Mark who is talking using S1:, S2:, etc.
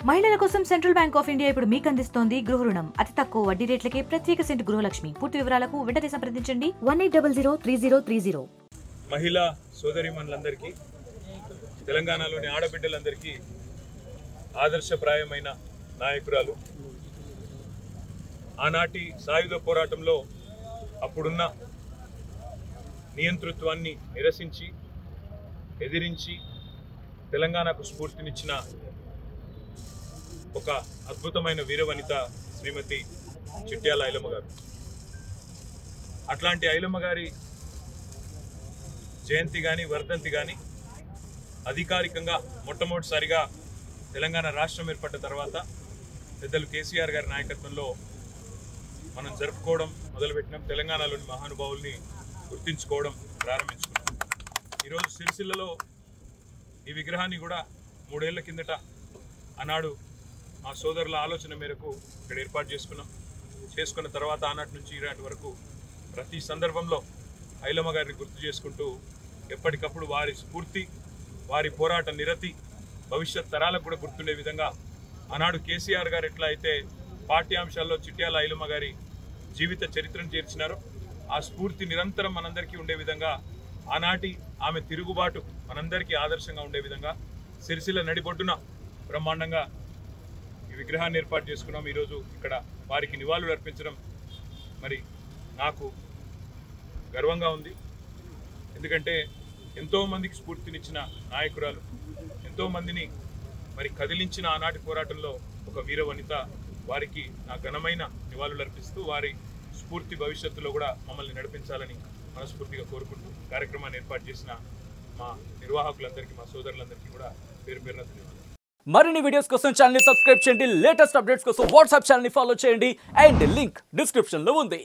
S1: మహిళల కోసం central bank of India ఇప్పుడు మీకు అందిస్తోంది గృహ రుణం అతి తక్కువ వడ్డీ రేట్లకే ప్రత్యేక సెంట్ గృహలక్ష్మి పూర్తి వివరాలకు వెంటనే సంప్రదించండి one eight double zero three zero three zero
S2: మహిళా సోదరిమణులందరికీ తెలంగాణలోని ఆడబిడ్డలందరికీ ఆదర్శప్రాయమైన నాయకురాలు ఆనాటి సాయుధ పోరాటంలో అప్పుడున్న నియంతృత్వాన్ని నిరసించి ఎదిరించి తెలంగాణకు స్ఫూర్తినిచ్చిన ఒక అద్భుతమైన వీరవనిత శ్రీమతి చిట్యాల ఐలమ్మ గారు అట్లాంటి ఐలమ్మ గారి జయంతి కానీ వర్ధంతి కానీ అధికారికంగా మొట్టమొదటిసారిగా తెలంగాణ రాష్ట్రం ఏర్పడ్డ తర్వాత పెద్దలు కేసీఆర్ గారి నాయకత్వంలో మనం జరుపుకోవడం మొదలుపెట్టినాం తెలంగాణలోని మహానుభావుల్ని గుర్తించుకోవడం ప్రారంభించుకున్నాం ఈరోజు సిరిసిల్లలో ఈ విగ్రహాన్ని కూడా మూడేళ్ల కిందట ఆనాడు మా సోదరుల ఆలోచన మేరకు ఇక్కడ ఏర్పాటు చేసుకున్నాం చేసుకున్న తర్వాత ఆనాటి నుంచి ఈనాటి వరకు ప్రతి సందర్భంలో ఐలమ్మ గారిని గుర్తు చేసుకుంటూ ఎప్పటికప్పుడు వారి స్ఫూర్తి వారి పోరాట నిరతి భవిష్యత్ తరాలకు కూడా గుర్తుండే విధంగా ఆనాడు కేసీఆర్ గారు ఎట్లా అయితే పాఠ్యాంశాల్లో చిట్యాల ఐలమ్మ గారి జీవిత చరిత్రను చేర్చినారో ఆ స్ఫూర్తి నిరంతరం మనందరికీ ఉండే విధంగా ఆనాటి ఆమె తిరుగుబాటు మనందరికీ ఆదర్శంగా ఉండే విధంగా సిరిసిల్ల నడిబొడ్డున బ్రహ్మాండంగా ఈ విగ్రహాన్ని ఏర్పాటు చేసుకున్నాం ఈరోజు ఇక్కడ వారికి నివాళులు అర్పించడం మరి నాకు గర్వంగా ఉంది ఎందుకంటే ఎంతో మందికి స్ఫూర్తినిచ్చిన నాయకురాలు ఎంతో మందిని మరి కదిలించిన ఆనాటి పోరాటంలో ఒక వీర వనిత వారికి నా ఘనమైన నివాళులు అర్పిస్తూ వారి స్ఫూర్తి భవిష్యత్తులో కూడా మమ్మల్ని నడిపించాలని మనస్ఫూర్తిగా కోరుకుంటూ కార్యక్రమాన్ని ఏర్పాటు చేసిన మా నిర్వాహకులందరికీ మా సోదరులందరికీ కూడా పేరు పేరున ధన్యవాదాలు
S3: మరిన్ని వీడియోస్ కోసం ఛానల్ సబ్స్క్రైబ్ చేయండి లేటెస్ట్ అప్డేట్స్ కోసం వాట్సాప్ ఛానల్ ఫాలో చేయండి అండ్ లింక్ డిస్క్రిప్షన్ లో ఉంది